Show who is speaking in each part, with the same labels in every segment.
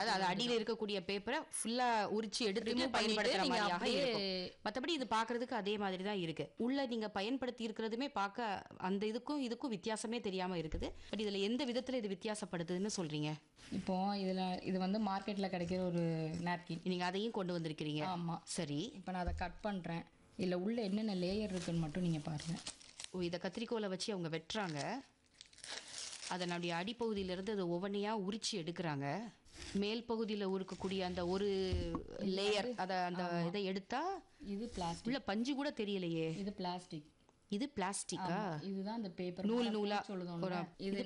Speaker 1: அதாவது அது அடியில இருக்கக்கூடிய பேப்பரை ஃபுல்லா உரிச்சு எடுத்து
Speaker 2: Remove பண்ணிட்டு
Speaker 1: பயன்படுத்துற
Speaker 2: நீங்க
Speaker 1: மாதிரியாக
Speaker 2: அப்படியே
Speaker 1: இருக்கும் மத்தபடி இது பாக்குறதுக்கு அதே மாதிரி தான் இருக்கு உள்ள நீங்க பயன்படுத்தி இருக்கிறதுமே பார்க்க அந்த இதுக்கும் இதுக்கும் வித்தியாசமே தெரியாம இருக்குது பட் இதுல எந்த விதத்துல இது வித்தியாசப்படுதுன்னு சொல்றீங்க
Speaker 2: இப்போ இதுல இது வந்து மார்க்கெட்ல கிடைக்கிற ஒரு நாப்கின்
Speaker 1: நீங்க அதையும் கொண்டு வந்திருக்கிறீங்க
Speaker 2: ஆமா
Speaker 1: சரி
Speaker 2: இப்போ நான் அதை கட் பண்றேன் இதுல உள்ள என்னென்ன லேயர் இருக்குன்னு மட்டும் நீங்க பாருங்க
Speaker 1: ஓ இதை கத்திரிக்கோலை வச்சு அவங்க வெட்டுறாங்க அதை நம்முடைய அடிப்பகுதியிலேருந்து அதை ஒவ்வொன்றையாக உரிச்சு எடுக்கிறாங்க மேல் பகுதியில் இருக்கக்கூடிய அந்த ஒரு லேயர் அதை அந்த இதை எடுத்தா
Speaker 2: இது பிளாஸ்டிக்
Speaker 1: உள்ள பஞ்சு கூட தெரியலையே
Speaker 2: இது பிளாஸ்டிக்
Speaker 1: இது பிளாஸ்டிக்கா
Speaker 2: இதுதான் அந்த பேப்பர்
Speaker 1: நூல் நூலா
Speaker 2: சொல்லுதோம்ல இது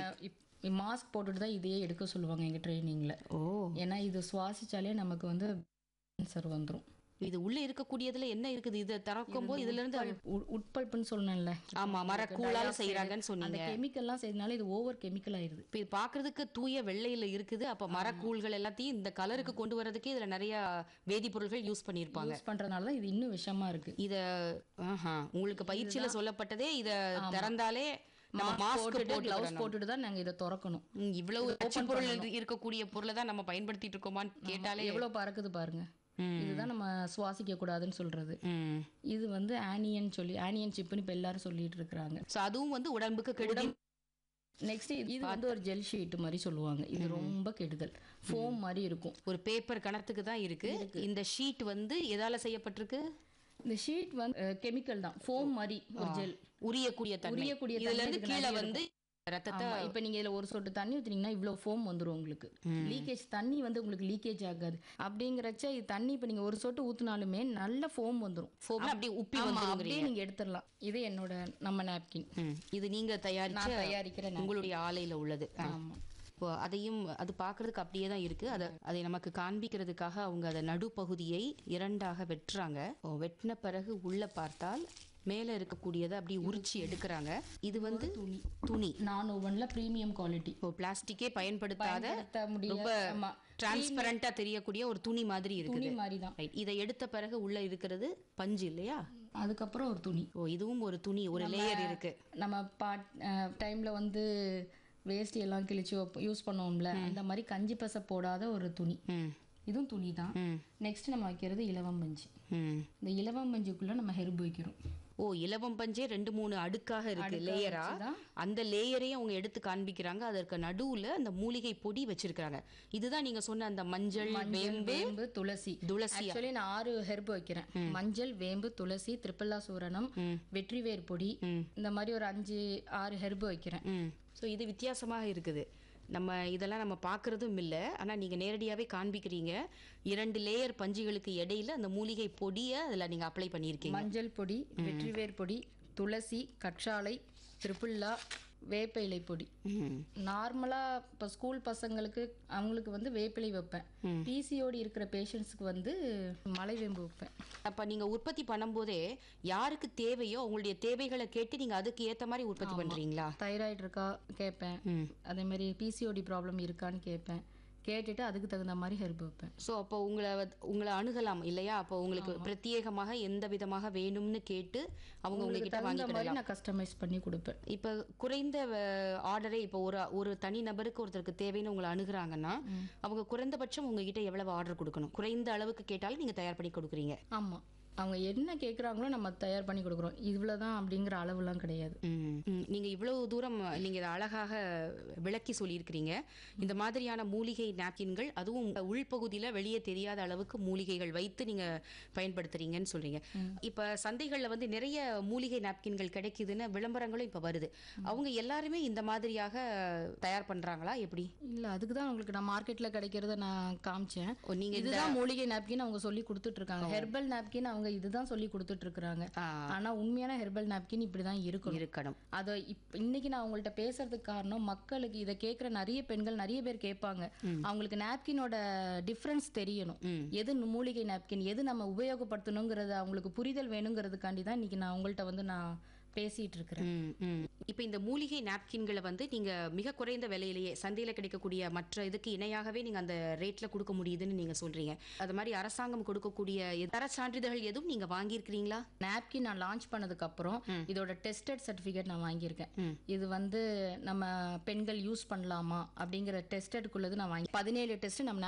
Speaker 2: நம்ம மாஸ்க் போட்டுட்டு தான் இதையே எடுக்க சொல்லுவாங்க எங்க ட்ரைனிங்ல
Speaker 1: ஓ
Speaker 2: ஏன்னா இது சுவாசிச்சாலே நமக்கு வந்து கேன்சர் வந்துரும்
Speaker 1: இது உள்ள இருக்கக்கூடியதுல என்ன இருக்குது இதை திறக்கும் போது இதுல இருந்து
Speaker 2: உட்- உட்பல்ப்புன்னு சொன்னேன்ல
Speaker 1: ஆமா மரக்கூழால செய்யறாங்கன்னு சொன்னீங்க
Speaker 2: அந்த கெமிக்கல்லாம் செய்யறதுனால இது ஓவர் கெமிக்கல் ஆயிருது
Speaker 1: இப்போ இது பார்க்கிறதுக்கு தூய வெள்ளையில இருக்குது அப்ப மரக்கூழ்கள் எல்லாத்தையும் இந்த கலருக்கு கொண்டு வரதுக்கே இதுல நிறைய வேதிப்பொருட்கள் யூஸ் பண்ணியிருப்பாங்க
Speaker 2: யூஸ் பண்றதுனால தான் இது இன்னும் விஷமா இருக்கு
Speaker 1: இத ஆஹா, உங்களுக்கு பயிற்சியில சொல்லப்பட்டதே இத திறந்தாலே நம்ம
Speaker 2: மாஸ்க்
Speaker 1: மாஸ்க்
Speaker 2: போட்டுட்டு
Speaker 1: போட்டு
Speaker 2: கிளவுஸ் போட்டுட்டு தான் நாங்க இதை திறக்கணும்
Speaker 1: ம், இவ்வளவு நச்சு பொருள் இரு- இருக்கக்கூடிய பொருளை தான் நம்ம பயன்படுத்திட்டு இருக்கோமான்னு கேட்டாலே
Speaker 2: எவ்வளவு பறக்குது பாருங்க இதுதான் நம்ம சுவாசிக்க கூடாதுன்னு சொல்றது
Speaker 1: ம்
Speaker 2: இது வந்து ஆனியன் சொல்லி ஆனியன் சிப்னு இப்ப எல்லாரும் சொல்லிட்டு இருக்கிறாங்க
Speaker 1: சோ அதுவும் வந்து உடம்புக்கு கெடுதி
Speaker 2: நெக்ஸ்ட் இது வந்து ஒரு ஜெல் ஷீட் மாதிரி சொல்லுவாங்க இது ரொம்ப கெடுதல் ஃபோம் மாதிரி இருக்கும்
Speaker 1: ஒரு பேப்பர் கணத்துக்கு தான் இருக்கு இந்த ஷீட் வந்து எதால செய்யப்பட்டிருக்கு
Speaker 2: இந்த ஷீட் வந்து கெமிக்கல் தான் ஃபோம் மாதிரி ஒரு ஜெல்
Speaker 1: உரியக்கூடிய தன்மை
Speaker 2: உரியக்கூடிய
Speaker 1: இதுல
Speaker 2: தன்மை
Speaker 1: இருந்து
Speaker 2: இதுக்கு
Speaker 1: கீழே
Speaker 2: நிறைய
Speaker 1: வந்து ரத்தத்தை
Speaker 2: ஆமா இப்போ நீங்க இதுல ஒரு சொட்டு தண்ணி ஊத்துனீங்கன்னா இவ்வளவு ஃபோம் வந்துரும் உங்களுக்கு லீக்கேஜ் தண்ணி வந்து உங்களுக்கு லீக்கேஜ் ஆகாது அப்படிங்கிறச்ச இது தண்ணி இப்போ நீங்க ஒரு சொட்டு ஊத்துனாலுமே நல்ல ஃபோம் வந்துரும்
Speaker 1: ஃபோம்ல அப்படியே உப்பி
Speaker 2: ஆமா
Speaker 1: வந்துருங்கிறீங்க
Speaker 2: அப்படியே நீங்க எடுத்துடலாம் இது என்னோட நம்ம நாப்கின்
Speaker 1: ம். இது நீங்க தயாரிச்ச
Speaker 2: நான் தயாரிக்கிற napkin.
Speaker 1: உங்களுடைய ஆலையில உள்ளது ஆ.
Speaker 2: ஆமா
Speaker 1: இப்போ அதையும் அது பார்க்கறதுக்கு அப்படியே தான் இருக்கு அதை அதை நமக்கு காண்பிக்கிறதுக்காக அவங்க அதை நடுப்பகுதியை இரண்டாக வெட்டுறாங்க ஓ, வெட்டின பிறகு உள்ள பார்த்தால் மேலே இருக்கக்கூடியதை அப்படியே உரிச்சு எடுக்கிறாங்க இது வந்து துணி
Speaker 2: நான் ஓவன்ல ப்ரீமியம் குவாலிட்டி
Speaker 1: இப்போ பிளாஸ்டிக்கே பயன்படுத்தாத
Speaker 2: பயன்படுத்த முடியாது.
Speaker 1: ரொம்ப
Speaker 2: ஆமா.
Speaker 1: டிரான்ஸ்பரண்டா தெரியக்கூடிய ஒரு துணி மாதிரி
Speaker 2: துணி
Speaker 1: இருக்குது
Speaker 2: மாதிரி தான்
Speaker 1: Right. இதை எடுத்த பிறகு உள்ள இருக்கிறது பஞ்சு இல்லையா
Speaker 2: அதுக்கப்புறம் ஒரு துணி
Speaker 1: ஓ இதுவும் ஒரு துணி ஒரு லேயர் இருக்கு
Speaker 2: நம்ம பாட் டைம்ல வந்து வேஷ்டி எல்லாம் கிழிச்சு யூஸ் பண்ணுவோம்ல அந்த மாதிரி கஞ்சி பசை போடாத ஒரு துணி
Speaker 1: ம்
Speaker 2: இதுவும் துணி தான்
Speaker 1: ம்
Speaker 2: நெக்ஸ்ட் நம்ம வைக்கிறது இலவம் பஞ்சு
Speaker 1: ம்
Speaker 2: இந்த இலவம் பஞ்சுக்குள்ள நம்ம ஹெர்ப் வைக்கிறோம்
Speaker 1: ஓ இலவம் பஞ்சே ரெண்டு மூணு அடுக்காக இருக்கு
Speaker 2: அடுக்கா
Speaker 1: லேயரா
Speaker 2: வச்சுதான்.
Speaker 1: அந்த லேயரையும் அவங்க எடுத்து காண்பிக்கிறாங்க அதற்கு நடுவுல அந்த மூலிகை பொடி வச்சிருக்காங்க இதுதான் நீங்க சொன்ன அந்த மஞ்சள் வேம்பு
Speaker 2: வேம்பு துளசி
Speaker 1: துளசி
Speaker 2: ஆக்சுவலி நான் ஆறு ஹெர்ப் வைக்கிறேன் மஞ்சள் வேம்பு துளசி திரிப்பல்லா சூரணம் வெற்றிவேர் பொடி இந்த மாதிரி ஒரு அஞ்சு ஆறு ஹெர்ப் வைக்கிறேன்
Speaker 1: ம் ஸோ இது வித்தியாசமாக இருக்குது நம்ம இதெல்லாம் நம்ம பார்க்கறதும் இல்லை ஆனா நீங்க நேரடியாவே காண்பிக்கிறீங்க இரண்டு லேயர் பஞ்சுகளுக்கு இடையில அந்த மூலிகை பொடியை அதுல நீங்க அப்ளை பண்ணியிருக்கீங்க
Speaker 2: மஞ்சள் பொடி வெற்றிவேர் பொடி துளசி கற்றாழை திரிப்புல்லா வேப்ப இலை பொடி
Speaker 1: ம்
Speaker 2: நார்மலா இப்போ ஸ்கூல் பசங்களுக்கு அவங்களுக்கு வந்து வேப்பிலை வைப்பேன் பிசிஓடி இருக்கிற பேஷண்ட்ஸ்க்கு வந்து மலைவேம்பு வைப்பேன்
Speaker 1: அப்ப நீங்க உற்பத்தி பண்ணும்போதே யாருக்கு தேவையோ உங்களுடைய தேவைகளை கேட்டு நீங்க அதுக்கு ஏத்த மாதிரி உற்பத்தி பண்றீங்களா
Speaker 2: தைராய்டு இருக்கா கேட்பேன்
Speaker 1: ம்
Speaker 2: அதே மாதிரி பிசிஓடி ப்ராப்ளம் இருக்கான்னு கேட்பேன் கேட்டுட்டு அதுக்கு தகுந்த மாதிரி ஹெர்ப் வைப்பேன்
Speaker 1: ஸோ அப்போ உங்களை வந்து- உங்களை அணுகலாம் இல்லையா அப்போ உங்களுக்கு பிரத்யேகமாக எந்த விதமாக வேணும்னு கேட்டு அவங்க உங்ககிட்ட
Speaker 2: தகுந்த மாதிரி
Speaker 1: வாங்கிக்கிடலாம்
Speaker 2: நான் கஸ்டமைஸ் பண்ணி கொடுப்பேன்
Speaker 1: இப்போ குறைந்த ஆர்டரே இப்போ ஒரு ஒரு தனி நபருக்கு ஒருத்தருக்கு தேவைன்னு உங்களை அணுகுறாங்கன்னா அவங்க குறைந்தபட்சம் உங்ககிட்ட எவ்வளவு ஆர்டர் கொடுக்கணும் குறைந்த அளவுக்கு கேட்டாலும் நீங்க தயார் பண்ணி கொடுக்குறீங்க
Speaker 2: ஆமா அவங்க என்ன கேட்குறாங்களோ நம்ம தயார் பண்ணி கொடுக்குறோம் இவ்வளவுதான் அப்படிங்கிற அளவுலாம் கிடையாது
Speaker 1: ம். ம். நீங்க இவ்வளவு தூரம் நீங்க இதை அழகாக விளக்கி சொல்லியிருக்கிறீங்க இந்த மாதிரியான மூலிகை நாப்கின்கள் அதுவும் உள்பகுதியில வெளியே தெரியாத அளவுக்கு மூலிகைகள் வைத்து நீங்க பயன்படுத்துறீங்கன்னு சொல்றீங்க இப்ப சந்தைகள்ல வந்து நிறைய மூலிகை நாப்கின்கள் கிடைக்குதுன்னு விளம்பரங்களும் இப்ப வருது அவங்க எல்லாருமே இந்த மாதிரியாக தயார் பண்றாங்களா எப்படி
Speaker 2: இல்ல அதுக்கு தான் உங்களுக்கு நான் மார்க்கெட்ல கிடைக்கிறத நான் காமிச்சேன்
Speaker 1: ஓ, நீங்க இந்த-
Speaker 2: இதுதான் மூலிகை நாப்கின் அவங்க சொல்லி கொடுத்துட்டு இருக்காங்க ஹெர்பல் நாப்கின் அவங்க இதுதான் சொல்லி கொடுத்துட்டு இருக்காங்க
Speaker 1: ஆ,
Speaker 2: ஆனா உண்மையான ஹெர்பல் நாப்கின் இப்படிதான் இருக்கணும்
Speaker 1: இருக்கணும்
Speaker 2: அதை இப் இன்னைக்கு நான் உங்கள்ட்ட பேசுறதுக்கு காரணம் மக்களுக்கு இதை கேட்குற நிறைய பெண்கள் நிறைய பேர் கேட்பாங்க அவங்களுக்கு நாப்கினோட டிஃப்ரென்ஸ் தெரியணும்
Speaker 1: ம்.
Speaker 2: எது மூலிகை நாப்கின் எது நம்ம உபயோகப்படுத்தணுங்கிறது அவங்களுக்கு புரிதல் வேணுங்கிறதுக்காண்டி தான் இன்னைக்கு நான் உங்கள்ட்ட வந்து நான் பேசிட்டு இருக்கிறேன்
Speaker 1: ம், ம். இப்ப இந்த மூலிகை நாப்கின்களை வந்து நீங்க மிக குறைந்த விலையிலேயே சந்தையில கிடைக்கக்கூடிய மற்ற இதுக்கு இணையாகவே நீங்க அந்த ரேட்ல கொடுக்க முடியுதுன்னு நீங்க சொல்றீங்க அது மாதிரி அரசாங்கம் கொடுக்கக்கூடிய தர சான்றிதழ்கள் எதுவும் நீங்க வாங்கியிருக்கிறீங்களா
Speaker 2: நாப்கின் நான் லான்ச் பண்ணதுக்கு அப்புறம் இதோட டெஸ்டட் சர்டிஃபிகேட் நான் வாங்கியிருக்கேன்
Speaker 1: ம்.
Speaker 2: இது வந்து நம்ம பெண்கள் யூஸ் பண்ணலாமா அப்படிங்கிற டெஸ்டடுக்குள்ளது நான் வாங்கி பதினேழு டெஸ்ட் நம்ம